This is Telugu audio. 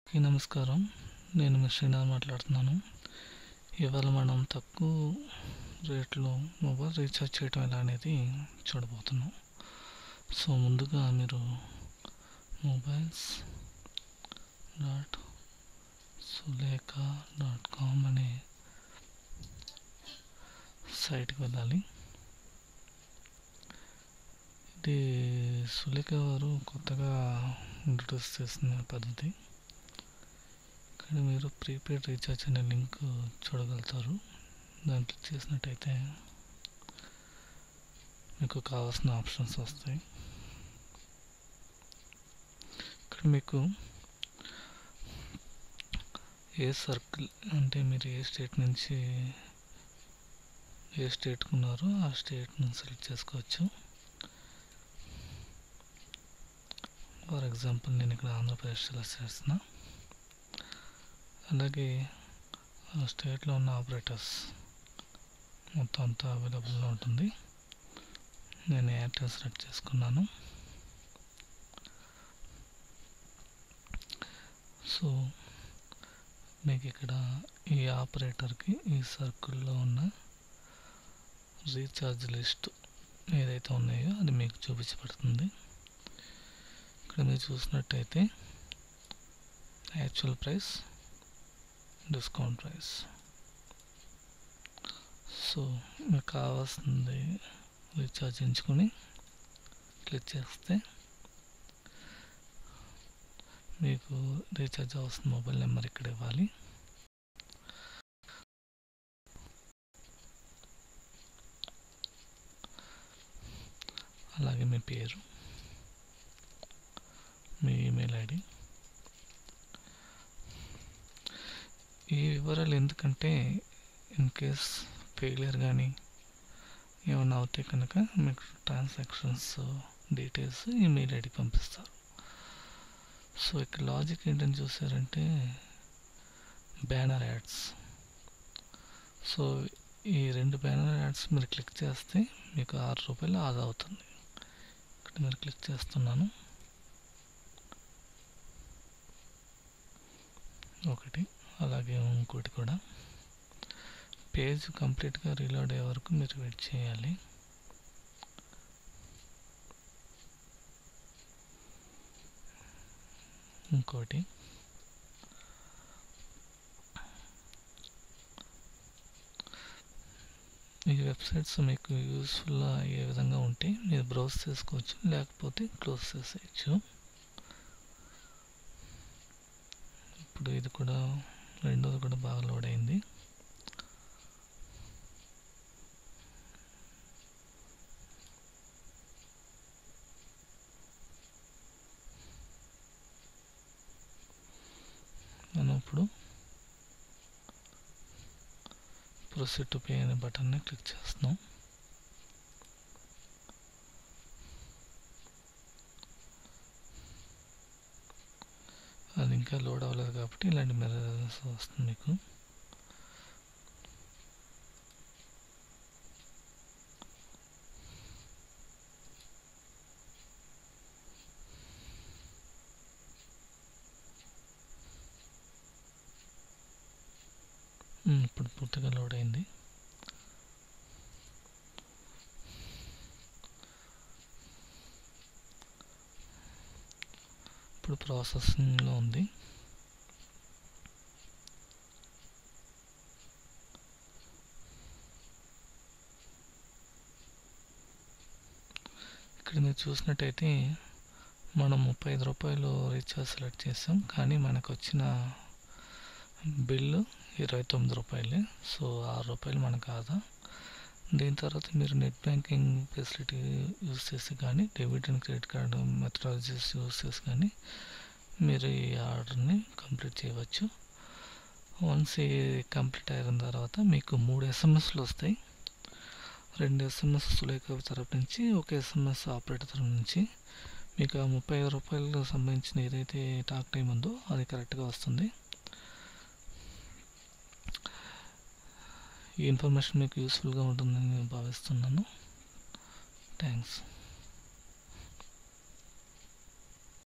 అందరికీ నమస్కారం నేను మీ శ్రీనాథ్ మాట్లాడుతున్నాను ఇవాళ మనం తక్కువ రేట్లో మొబైల్ రీఛార్జ్ చేయటం ఎలా అనేది చూడబోతున్నాం సో ముందుగా మీరు mobiles dot Sulekha dot com అనే సైట్కి వెళ్ళాలి ఇది సులేఖ వారు కొత్తగా ఇంట్రొడ్యూస్ చేసిన పద్ధతి ఇక్కడ మీరు ప్రీపెయిడ్ రీఛార్జ్ అనే లింక్ చూడగలుగుతారు దాన్ని క్లిక్ చేసినట్టయితే మీకు కావాల్సిన ఆప్షన్స్ వస్తాయి ఇక్కడ మీకు ఏ సర్కిల్ అంటే మీరు ఏ స్టేట్ నుంచి ఏ స్టేట్కి ఉన్నారో ఆ స్టేట్ను సెలెక్ట్ చేసుకోవచ్చు ఫర్ ఎగ్జాంపుల్ నేను ఇక్కడ ఆంధ్రప్రదేశ్ సెలెక్ట్ చేస్తున్నా అలాగే ఆ స్టేట్లో ఉన్న ఆపరేటర్స్ మొత్తం అంతా అవైలబుల్లో ఉంటుంది నేను ఎయిర్టెల్ సెలెక్ట్ చేసుకున్నాను సో మీకు ఇక్కడ ఈ ఆపరేటర్కి ఈ సర్కిల్లో ఉన్న రీఛార్జ్ లిస్ట్ ఏదైతే ఉన్నాయో అది మీకు చూపించబడుతుంది ఇక్కడ మీరు చూసినట్టయితే actual price discount price so మీకు కావాల్సింది రీఛార్జ్ ఎంచుకొని క్లిక్ చేస్తే మీకు రీఛార్జ్ అవసరం మొబైల్ నెంబర్ ఇక్కడ ఇవ్వాలి అలాగే మీ పేరు మీ ఈమెయిల్ ఐడి ఈ వివరాలు ఎందుకంటే ఇన్ కేస్ ఫెయిలియర్ కానీ ఏమన్నా అవుతే కనుక మీకు ట్రాన్సాక్షన్స్ డీటెయిల్స్ ఈమెయిల్ ఐడి పంపిస్తారు సో ఇక్కడ లాజిక్ ఏంటని చూసారంటే బ్యానర్ యాడ్స్ సో ఈ రెండు బ్యానర్ యాడ్స్ మీరు క్లిక్ చేస్తే మీకు ఆరు రూపాయలు ఆదా అవుతుంది ఇక్కడ మీరు క్లిక్ చేస్తున్నాను ఒకటి అలాగే ఇంకోటి కూడా పేజ్ కంప్లీట్గా రీలోడ్ అయ్యే వరకు మీరు వెయిట్ చేయాలి ఇంకోటి ఈ వెబ్సైట్స్ మీకు యూస్ఫుల్ అయ్యే విధంగా ఉంటే మీరు బ్రౌజ్ చేసుకోవచ్చు లేకపోతే క్లోజ్ చేసేయచ్చు ఇప్పుడు ఇది కూడా రెండోది కూడా బాగా లోడ్ అయింది మనం ఇప్పుడు ప్రొసీడ్ టు పే అనే బటన్ని క్లిక్ చేస్తున్నాం అది ఇంకా లోడ్ అవ్వలేదు కాబట్టి ఇలాంటి మెసేజెస్ వస్తుంది మీకు ఇప్పుడు పూర్తిగా లోడ్ అయింది ఇప్పుడు ప్రాసెసింగ్లో ఉంది ఇక్కడ మీరు చూసినట్టయితే మనం ముప్పై ఐదు రూపాయలు రీఛార్జ్ సెలెక్ట్ చేసాం కానీ మనకు వచ్చిన బిల్లు ఇరవై తొమ్మిది రూపాయలే సో ఆరు రూపాయలు మనకు ఆదా దీని తర్వాత మీరు నెట్ బ్యాంకింగ్ ఫెసిలిటీ యూస్ చేసి కానీ debit and credit card methodologies use చేసి కానీ మీరు ఈ ఆర్డర్ని కంప్లీట్ చేయవచ్చు వన్స్ ఈ కంప్లీట్ అయిన తర్వాత మీకు మూడు ఎస్ఎంఎస్లు వస్తాయి రెండు ఎస్ఎంఎస్ సులేఖ తరపు నుంచి ఒక ఎస్ఎంఎస్ ఆపరేటర్ తరపు నుంచి మీకు ఆ ముప్పై ఐదు రూపాయలకు సంబంధించిన ఏదైతే టాక్ టైం ఉందో అది కరెక్ట్గా వస్తుంది ఈ ఇన్ఫర్మేషన్ మీకు యూస్ఫుల్గా ఉంటుందని నేను భావిస్తున్నాను థ్యాంక్స్